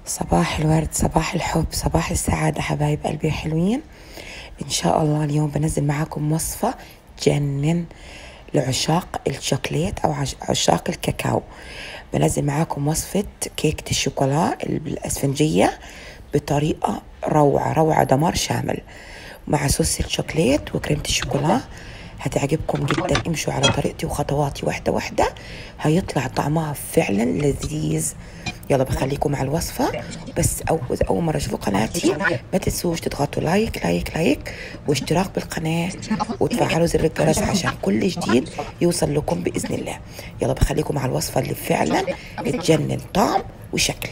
صباح الورد صباح الحب صباح السعادة حبايب قلبي حلوين إن شاء الله اليوم بنزل معاكم وصفة تجنن لعشاق الشوكليت أو عش- عشاق الكاكاو بنزل معاكم وصفة كيكة الشوكولا الأسفنجية بطريقة روعة روعة دمار شامل مع صوص الشوكليت وكريمة الشوكولا هتعجبكم جدا امشوا على طريقتي وخطواتي واحدة واحدة هيطلع طعمها فعلا لذيذ يلا بخليكم مع الوصفة بس أول أول مرة تشوفوا قناتي ما تنسوش تضغطوا لايك لايك لايك واشتراك بالقناة وتفعلوا زر الجرس عشان كل جديد يوصل لكم بإذن الله يلا بخليكم مع الوصفة اللي فعلا تجنن طعم وشكل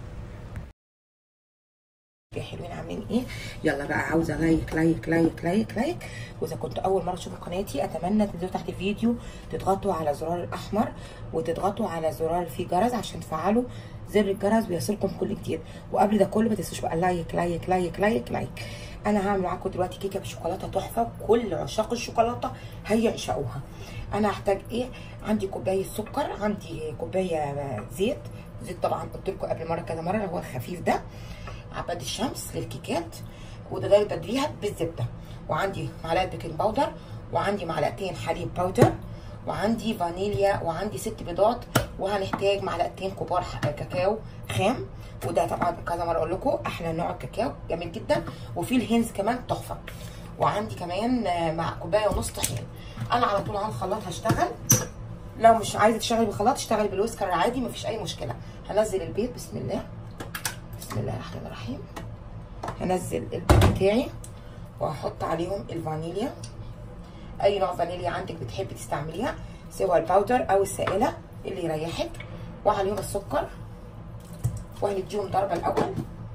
يا حلوين عاملين ايه يلا بقى عاوزه لايك لايك لايك لايك لايك واذا كنت اول مره تشوفوا قناتي اتمنى تنزلوا تحت الفيديو تضغطوا على زرار الاحمر وتضغطوا على زرار في جرس عشان تفعلوا زر الجرس ويصلكم كل جديد وقبل ده كله ما تنسوش بقى لايك لايك لايك لايك لايك انا هعمل معاكم دلوقتي كيكه بالشوكولاته تحفه كل عشاق الشوكولاته هيعشقوها انا هحتاج ايه عندي كوبايه سكر عندي كوبايه زيت زيت طبعا قلت لكم قبل مره كذا مره اللي هو الخفيف ده عباد الشمس للكيكات وده ده بدريها بالزبده وعندي معلقه بيكنج باودر وعندي معلقتين حليب باودر وعندي فانيليا وعندي ست بيضات وهنحتاج معلقتين كبار كاكاو خام وده طبعا كذا مره اقول لكم احلى نوع الكاكاو جميل جدا وفي الهينز كمان تحفه وعندي كمان مع كوبايه ونص طحين انا على طول على الخلاط هشتغل لو مش عايزه تشتغلي بالخلاط اشتغلي بالويسكر عادي مفيش اي مشكله هنزل البيض بسم الله بسم الله الرحمن الرحيم هنزل البيض بتاعي وهحط عليهم الفانيليا اي نوع فانيليا عندك بتحبي تستعمليها سواء الباودر او السائله اللي يريحك وعليهم السكر وهنديهم ضربه الاول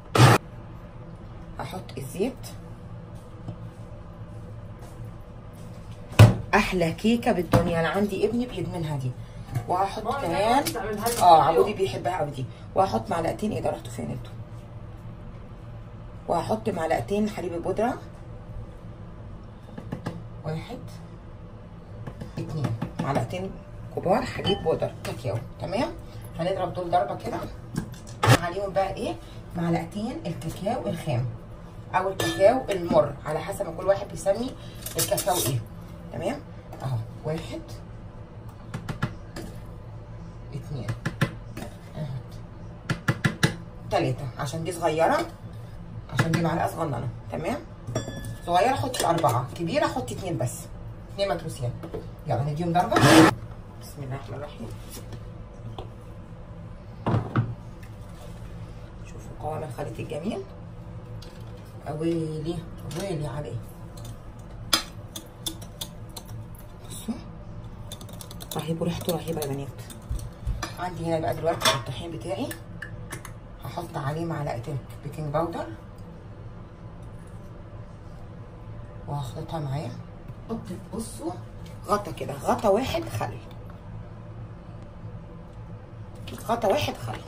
هحط الزيت احلى كيكه بالدنيا انا عندي ابني بيدمنها دي وهحط كمان اه عبودي بيحبها قوي دي وهحط معلقتين ايه ده رحتوا فين انتوا وهحط معلقتين حليب البودره واحد اتنين معلقتين كبار حليب بودر كاكاو تمام هنضرب دول ضربه كده عليهم بقى ايه معلقتين الكاكاو الخام او الكاكاو المر على حسب ما كل واحد بيسمي الكاكاو ايه تمام اهو واحد اتنين تلاتة عشان دي صغيرة عشان دي معلقة صغننة تمام صغيرة حطي أربعة كبيرة حطي اتنين بس اتنين متروسين يلا نديهم ضربة بسم الله الرحمن الرحيم شوفوا قوام الخليط الجميل ويلي ويلي عليه بصوا رهيب وريحته رهيبة يا بنات عندي هنا بقى دلوقتي الطحين بتاعي هحط عليه معلقتين بيكنج باودر وهخلطها معايا حط بصوا غطا كده غطا واحد خل غطا واحد خل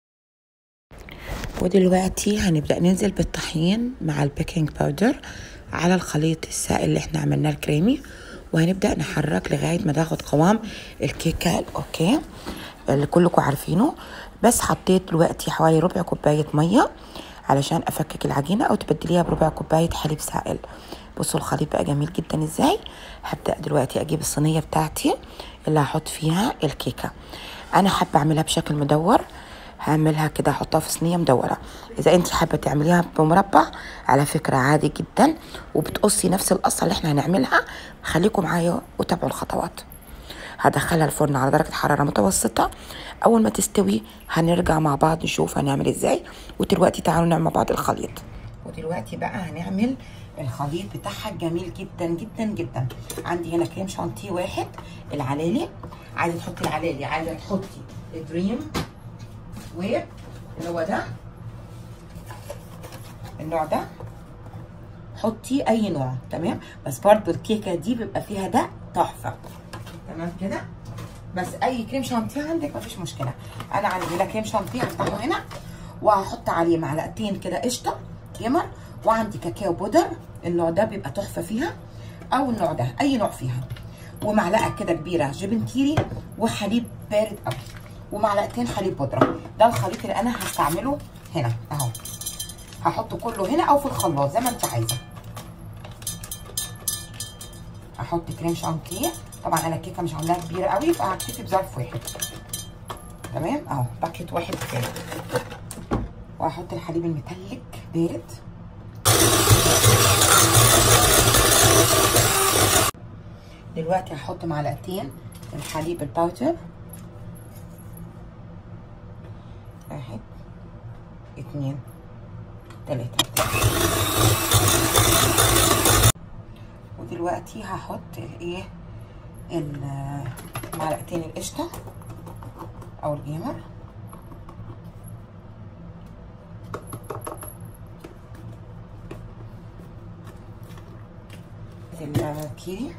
ودلوقتي هنبدأ ننزل بالطحين مع البيكنج باودر على الخليط السائل اللي احنا عملناه الكريمي وهنبدأ نحرك لغاية ما تاخد قوام الكيكة الأوكي اللي كلكم عارفينه بس حطيت دلوقتي حوالي ربع كوباية مية علشان أفكك العجينة أو تبدليها بربع كوباية حليب سائل بصوا الخليط بقى جميل جدا ازاي هبدأ دلوقتي أجيب الصينية بتاعتي اللي هحط فيها الكيكة أنا حابة أعملها بشكل مدور هعملها كده احطها في صينيه مدوره اذا انت حابه تعمليها بمربع على فكره عادي جدا وبتقصي نفس القصه اللي احنا هنعملها خليكم معايا وتابعوا الخطوات هدخلها الفرن على درجه حراره متوسطه اول ما تستوي هنرجع مع بعض نشوف هنعمل ازاي ودلوقتي تعالوا نعمل مع بعض الخليط ودلوقتي بقى هنعمل الخليط بتاعها جميل جدا جدا جدا عندي هنا كريم شانتيه واحد العلالي عايزه تحطي العلالي عايزه تحطي دريم ويب اللي هو ده النوع ده حطي اي نوع تمام بس برضو الكيكه دي بيبقى فيها ده تحفه تمام كده بس اي كريم شانتيه عندك مفيش مشكله انا عندي هنا كريم شانتيه هفتحه هنا وهحط عليه معلقتين كده قشطه يمر وعندي كاكاو بودر النوع ده بيبقى تحفه فيها او النوع ده اي نوع فيها ومعلقه كده كبيره جبن كيري وحليب بارد قوي ومعلقتين حليب بودره ده الخليط اللي انا هستعمله هنا اهو هحط كله هنا او في الخلاط زي ما انت عايزه هحط كريم شانتيه طبعا انا الكيكه مش عاملاها كبيره قوي فهكتفي بظرف واحد تمام اهو باكيت واحد كفايه وهحط الحليب المتلج بارد دلوقتي هحط معلقتين الحليب الباودر واحد اتنين تلاتة ودلوقتي هحط الايه معلقتين القشطة او الجمر الكيري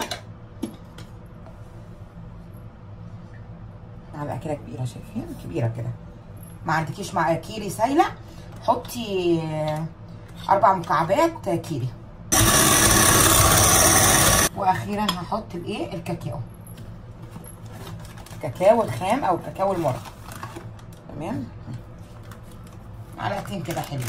معلقه كده كبيره شايفين كبيره كده ما عندكيش مع كيري سايله حطي اربع مكعبات كيري واخيرا هحط الايه الكاكاو الكاكاو الخام او الكاكاو المر تمام معلقتين كده حلوين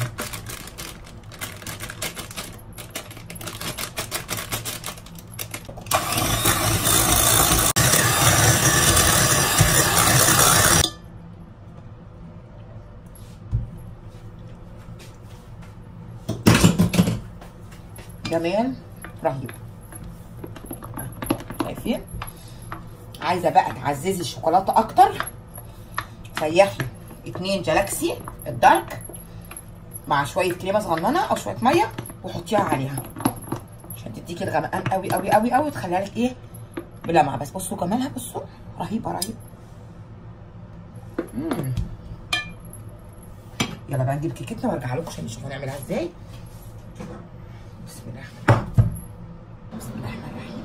جمال رهيب شايفين عايزه بقى تعززي الشوكولاته اكتر سيحي اتنين جالاكسي الدارك مع شويه كريمه صغننه او شويه ميه وحطيها عليها عشان تديكي الغمقان قوي قوي قوي قوي وتخليها لك ايه بلمعه بس بصوا جمالها بصوا رهيبه رهيبه مم. يلا بقى نجيب كيكتنا وارجع لكم عشان نشوف هنعملها ازاي بسم الله الرحمن الرحيم بسم الله الرحمن الرحيم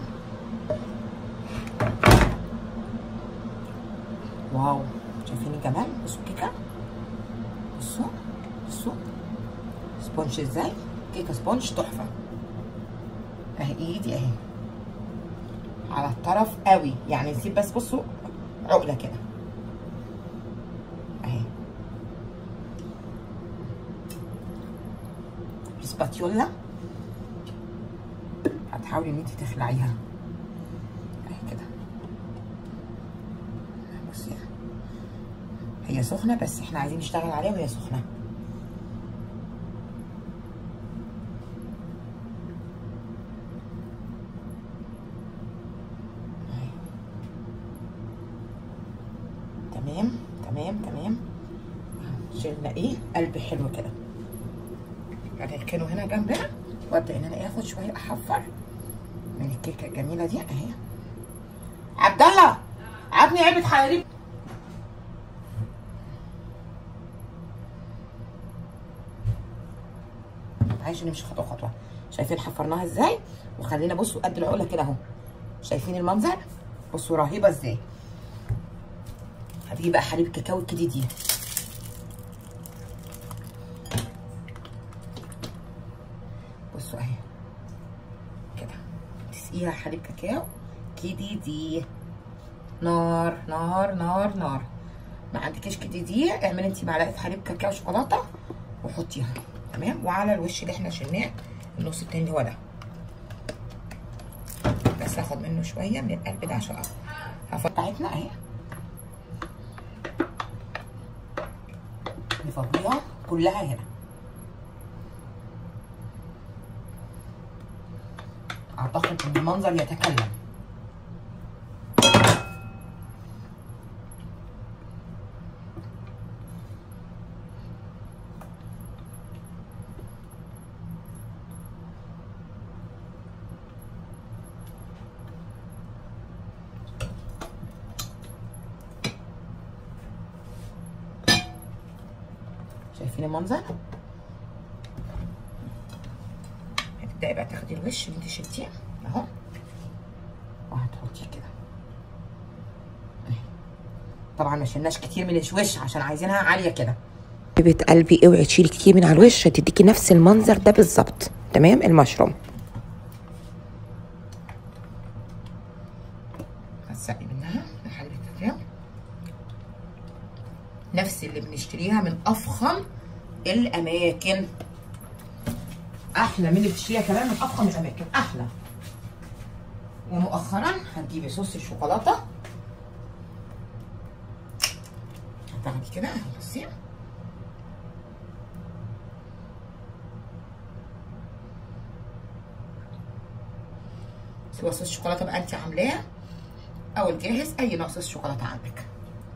واو شايفين الجمال بصوا الكيكه بصوا بصوا سبونج ازاي كيكه سبونج تحفه اهي ايدي اهي على الطرف قوي يعني نسيب بس بصوا عقله كده اهي سباتيولا هتحاولي ان انت تخلعيها اهي كده بصي هي سخنه بس احنا عايزين نشتغل عليها وهي سخنه تمام تمام تمام شلنا ايه قلب حلو كده هنركنه هنا جنبنا وابدا ان انا اخد شويه احفر من الكيكه الجميله دي اهي عبد الله عبني علبه حليب عايش نمشي خطوه خطوه شايفين حفرناها ازاي وخلينا بصوا قد العقله كده اهو شايفين المنظر بصوا رهيبه ازاي هتجيب بقى حليب كاكاو الكدي دي بصوا اهي كده تسقيها حليب كاكاو كدي دي نار نار نار نار ما عندكيش كدي دي اعملي انت معلقه حليب كاكاو شوكولاته وحطيها تمام وعلى الوش اللي احنا شلناه النص التاني هو ده بس هاخد منه شويه من القلب ده عشان هفضل بتاعتنا اهي نفضيها كلها هنا اعتقد ان المنظر يتكلم شايفين المنظر هتبداي بقى تاخدي الوش اللي انت شلتيه اهو وهتحطيه كده طبعا ما شلناش كتير من الوش عشان عايزينها عاليه كده حبيبه قلبي اوعي تشيلي كتير من على الوش هتديكي نفس المنظر ده بالظبط تمام المشروم هتسقي منها حليب الكاكاو نفس اللي بنشتريها من افخم الاماكن احلى من اللي بتشتريها كمان من افخم الاماكن احلى ومؤخرا هتجيبي صوص الشوكولاته هتاخدي كده بصي سواء صوص شوكولاته بقى انت عاملاه او الجاهز اي نوع صوص شوكولاته عندك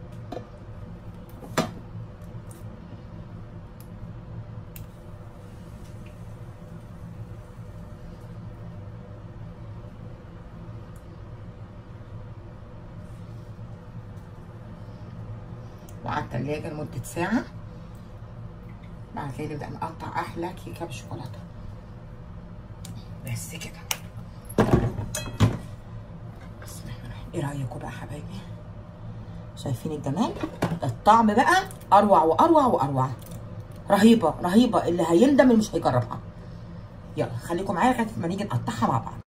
وعلى التلاجة لمدة ساعة بعد كده نبدأ نقطع أحلى كيكة بالشوكولاتة بس كده بسم الله الرحمن الرحيم. ايه رأيكم بقى يا حبايبي شايفين الجمال الطعم بقى أروع وأروع وأروع رهيبة رهيبة اللي هيندم اللي مش هيجربها يلا خليكم معايا لغاية ما نيجي نقطعها مع بعض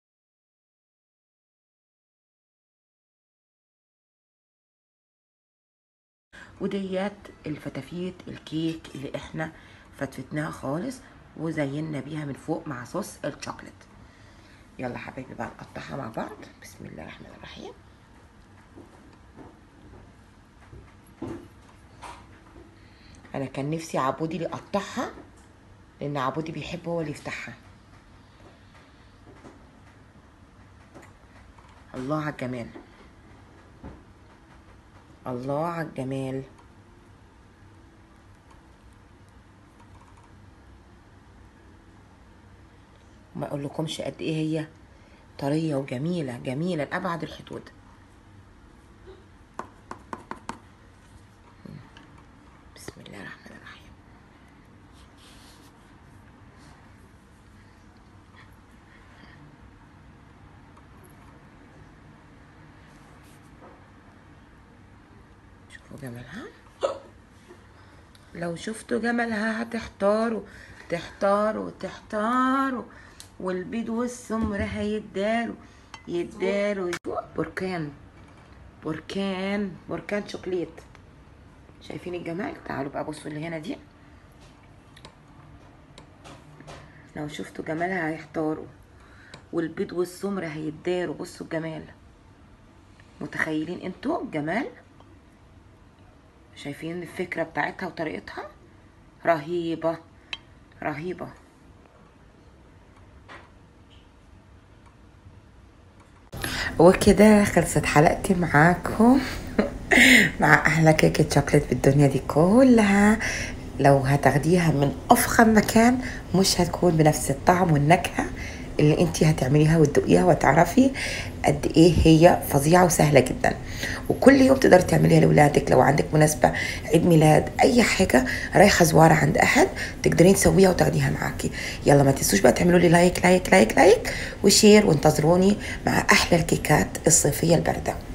وديت الفتافيت الكيك اللي احنا فتفتناها خالص وزينا بيها من فوق مع صوص الشوكليت يلا حبايبي بقى نقطعها مع بعض بسم الله الرحمن الرحيم انا كان نفسي عبودي اللي يقطعها لان عبودي بيحب هو اللي يفتحها الله على الجمال الله على الجمال ما اقول لكمش قد ايه هي طريه وجميله جميله لابعد الحدود بسم الله الرحمن الرحيم شوفوا جمالها لو شفتوا جمالها هتحتاروا تحتاروا تحتاروا والبيض والسمر هيداروا يداروا بركان بركان بركان شوكليت شايفين الجمال تعالوا بقى بصوا اللي هنا دي لو شفتوا جمالها هيحتاروا والبيض والسمر هيداروا بصوا الجمال متخيلين انتوا الجمال شايفين الفكرة بتاعتها وطريقتها رهيبة رهيبة وكده خلصت حلقتي معاكم مع احلى كيكه شوكليت بالدنيا دي كلها لو هتاخديها من افخم مكان مش هتكون بنفس الطعم والنكهه اللي انت هتعمليها وتدوقيها وتعرفي قد ايه هي فظيعه وسهله جدا وكل يوم تقدري تعمليها لاولادك لو عندك مناسبه عيد ميلاد اي حاجه رايحه زواره عند احد تقدرين تسويها وتاخديها معاكي يلا ما تنسوش بقى تعملوا لي لايك لايك لايك لايك وشير وانتظروني مع احلى الكيكات الصيفيه البارده